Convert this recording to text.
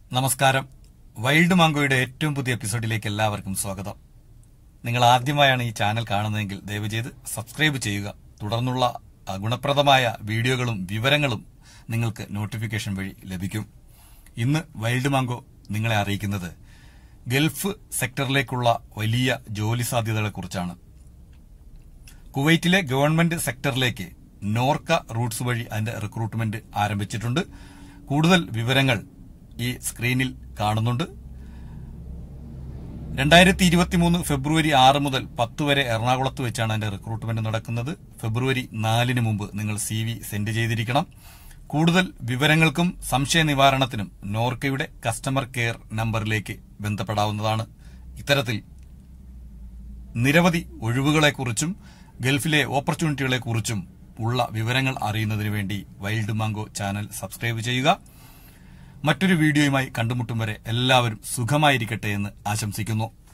നമസ്കാരം വൈൽഡ് മാങ്കോയുടെ ഏറ്റവും പുതിയ എപ്പിസോഡിലേക്ക് എല്ലാവർക്കും സ്വാഗതം നിങ്ങൾ ആദ്യമായാണ് ഈ ചാനൽ കാണുന്നതെങ്കിൽ ദയവ് ചെയ്ത് സബ്സ്ക്രൈബ് ചെയ്യുക തുടർന്നുള്ള ആ, ഗുണപ്രദമായ വീഡിയോകളും വിവരങ്ങളും നിങ്ങൾക്ക് നോട്ടിഫിക്കേഷൻ വഴി ലഭിക്കും ഇന്ന് വൈൽഡ് മാങ്കോ നിങ്ങളെ അറിയിക്കുന്നത് ഗൾഫ് സെക്ടറിലേക്കുള്ള വലിയ ജോലി സാധ്യതകളെക്കുറിച്ചാണ് കുവൈറ്റിലെ ഗവൺമെന്റ് സെക്ടറിലേക്ക് നോർക്ക റൂട്ട്സ് വഴി അതിന്റെ റിക്രൂട്ട്മെന്റ് ആരംഭിച്ചിട്ടുണ്ട് കൂടുതൽ വിവരങ്ങൾ ഈ സ്ക്രീനിൽ കാണുന്നുണ്ട് രണ്ടായിരത്തി ഇരുപത്തിമൂന്ന് ഫെബ്രുവരി ആറ് മുതൽ പത്ത് വരെ എറണാകുളത്ത് വെച്ചാണ് അതിന്റെ റിക്രൂട്ട്മെന്റ് നടക്കുന്നത് ഫെബ്രുവരി നാലിന് മുമ്പ് നിങ്ങൾ സി വി സെൻഡ് ചെയ്തിരിക്കണം കൂടുതൽ വിവരങ്ങൾക്കും സംശയ നിവാരണത്തിനും നോർക്കയുടെ കസ്റ്റമർ കെയർ നമ്പറിലേക്ക് ബന്ധപ്പെടാവുന്നതാണ് ഇത്തരത്തിൽ നിരവധി ഒഴിവുകളെക്കുറിച്ചും ഗൾഫിലെ ഓപ്പർച്യൂണിറ്റികളെക്കുറിച്ചും ഉള്ള വിവരങ്ങൾ അറിയുന്നതിന് വേണ്ടി വൈൽഡ് മാങ്കോ ചാനൽ സബ്സ്ക്രൈബ് ചെയ്യുക മറ്റൊരു വീഡിയോയുമായി കണ്ടുമുട്ടും വരെ എല്ലാവരും സുഖമായിരിക്കട്ടെ എന്ന് ആശംസിക്കുന്നു